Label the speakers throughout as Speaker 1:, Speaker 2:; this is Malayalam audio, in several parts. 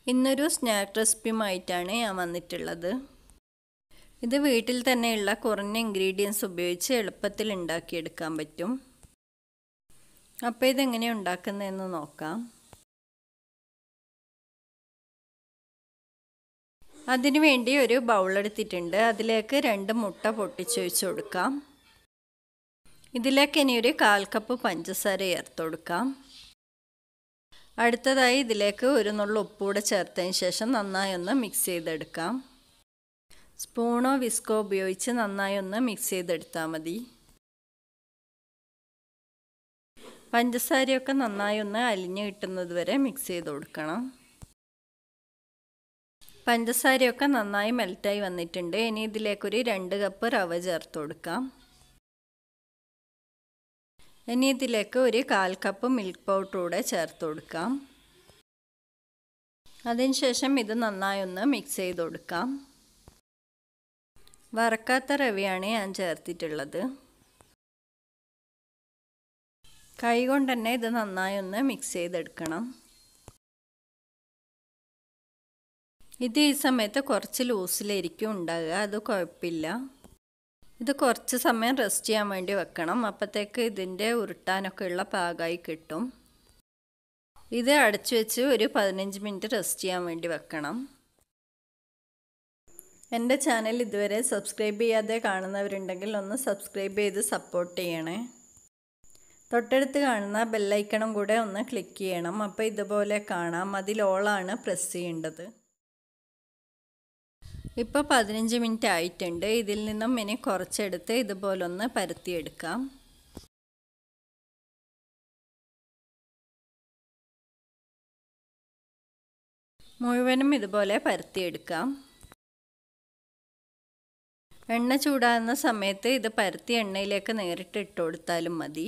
Speaker 1: ഇന്നൊരു സ്നാക്ക് റെസിപ്പിയുമായിട്ടാണ് ഞാൻ വന്നിട്ടുള്ളത് ഇത് വീട്ടിൽ തന്നെയുള്ള കുറഞ്ഞ ഇൻഗ്രീഡിയൻസ് ഉപയോഗിച്ച് എളുപ്പത്തിൽ ഉണ്ടാക്കിയെടുക്കാൻ പറ്റും അപ്പോൾ ഇതെങ്ങനെ ഉണ്ടാക്കുന്നതെന്ന് നോക്കാം അതിനു വേണ്ടി ഒരു ബൗൾ എടുത്തിട്ടുണ്ട് അതിലേക്ക് രണ്ട് മുട്ട പൊട്ടിച്ചൊഴിച്ച് കൊടുക്കാം ഇതിലേക്ക് ഇനി ഒരു കാൽ കപ്പ് പഞ്ചസാര ചേർത്ത് കൊടുക്കാം അടുത്തതായി ഇതിലേക്ക് ഒരു നുള്ള ഉപ്പൂടെ ചേർത്തതിന് ശേഷം നന്നായി ഒന്ന് മിക്സ് ചെയ്തെടുക്കാം സ്പൂണോ വിസ്കോ ഉപയോഗിച്ച് നന്നായി ഒന്ന് മിക്സ് ചെയ്തെടുത്താൽ മതി പഞ്ചസാരയൊക്കെ നന്നായി ഒന്ന് അലിഞ്ഞു കിട്ടുന്നത് വരെ മിക്സ് ചെയ്ത് കൊടുക്കണം പഞ്ചസാരയൊക്കെ നന്നായി മെൽറ്റായി വന്നിട്ടുണ്ട് ഇനി ഇതിലേക്കൊരു രണ്ട് കപ്പ് റവ ചേർത്ത് കൊടുക്കാം ഇനി ഇതിലേക്ക് ഒരു കാൽ കപ്പ് മിൽക്ക് പൗഡർ കൂടെ ചേർത്ത് കൊടുക്കാം അതിനുശേഷം ഇത് നന്നായി ഒന്ന് മിക്സ് ചെയ്ത് കൊടുക്കാം വറക്കാത്ത റവയാണ് ഞാൻ ചേർത്തിട്ടുള്ളത് കൈ കൊണ്ട് തന്നെ ഇത് നന്നായി ഒന്ന് മിക്സ് ചെയ്തെടുക്കണം ഇത് ഈ സമയത്ത് കുറച്ച് ലൂസിലായിരിക്കും ഉണ്ടാകുക അത് കുഴപ്പമില്ല ഇത് കുറച്ച് സമയം റെസ്റ്റ് ചെയ്യാൻ വേണ്ടി വെക്കണം അപ്പോഴത്തേക്ക് ഇതിൻ്റെ ഉരുട്ടാനൊക്കെ ഉള്ള പാകമായി കിട്ടും ഇത് അടച്ചു വെച്ച് ഒരു പതിനഞ്ച് മിനിറ്റ് റെസ്റ്റ് ചെയ്യാൻ വേണ്ടി വെക്കണം എൻ്റെ ചാനൽ ഇതുവരെ സബ്സ്ക്രൈബ് ചെയ്യാതെ കാണുന്നവരുണ്ടെങ്കിൽ ഒന്ന് സബ്സ്ക്രൈബ് ചെയ്ത് സപ്പോർട്ട് ചെയ്യണേ തൊട്ടടുത്ത് കാണുന്ന ബെല്ലൈക്കണം കൂടെ ഒന്ന് ക്ലിക്ക് ചെയ്യണം അപ്പോൾ ഇതുപോലെ കാണാം അതിൽ ഓളാണ് പ്രസ് ചെയ്യേണ്ടത് ഇപ്പോൾ പതിനഞ്ച് മിനിറ്റ് ആയിട്ടുണ്ട് ഇതിൽ നിന്നും ഇനി കുറച്ചെടുത്ത് ഇതുപോലൊന്ന് പരത്തിയെടുക്കാം മുഴുവനും ഇതുപോലെ പരത്തിയെടുക്കാം എണ്ണ ചൂടാകുന്ന സമയത്ത് ഇത് പരത്തി എണ്ണയിലേക്ക് നേരിട്ട് ഇട്ട് കൊടുത്താലും മതി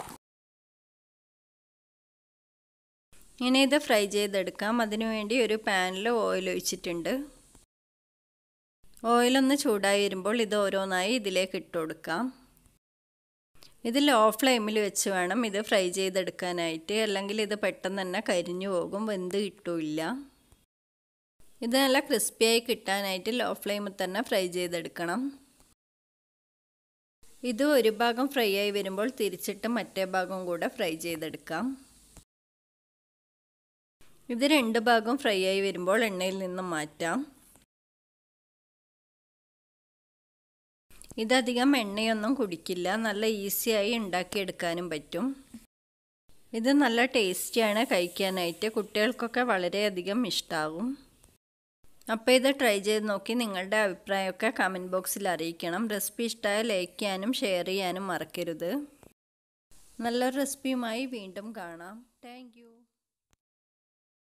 Speaker 1: ഇനി ഇത് ഫ്രൈ ചെയ്തെടുക്കാം അതിനുവേണ്ടി ഒരു പാനിൽ ഓയിൽ ഒഴിച്ചിട്ടുണ്ട് ഓയിലൊന്ന് ചൂടായി വരുമ്പോൾ ഇത് ഓരോന്നായി ഇതിലേക്ക് ഇട്ട് കൊടുക്കാം ഇത് ലോ ഫ്ലെയിമിൽ വെച്ച് വേണം ഇത് ഫ്രൈ ചെയ്തെടുക്കാനായിട്ട് അല്ലെങ്കിൽ ഇത് പെട്ടെന്ന് തന്നെ കരിഞ്ഞു പോകും വെന്ത് കിട്ടില്ല ഇത് നല്ല ക്രിസ്പിയായി കിട്ടാനായിട്ട് ലോ ഫ്ലെയിമിൽ തന്നെ ഫ്രൈ ചെയ്തെടുക്കണം ഇത് ഒരു ഭാഗം ഫ്രൈ ആയി വരുമ്പോൾ തിരിച്ചിട്ട് മറ്റേ ഭാഗം കൂടെ ഫ്രൈ ചെയ്തെടുക്കാം ഇത് രണ്ട് ഭാഗം ഫ്രൈ ആയി വരുമ്പോൾ എണ്ണയിൽ നിന്നും മാറ്റാം ഇതധികം എണ്ണയൊന്നും കുടിക്കില്ല നല്ല ഈസിയായി ഉണ്ടാക്കിയെടുക്കാനും പറ്റും ഇത് നല്ല ടേസ്റ്റിയാണ് കഴിക്കാനായിട്ട് കുട്ടികൾക്കൊക്കെ വളരെയധികം ഇഷ്ടമാകും അപ്പോൾ ഇത് ട്രൈ ചെയ്ത് നോക്കി നിങ്ങളുടെ അഭിപ്രായമൊക്കെ കമൻറ്റ് ബോക്സിൽ അറിയിക്കണം റെസിപ്പി ഇഷ്ടമായ ലൈക്ക് ചെയ്യാനും ഷെയർ ചെയ്യാനും മറക്കരുത് നല്ലൊരു റെസിപ്പിയുമായി വീണ്ടും കാണാം താങ്ക്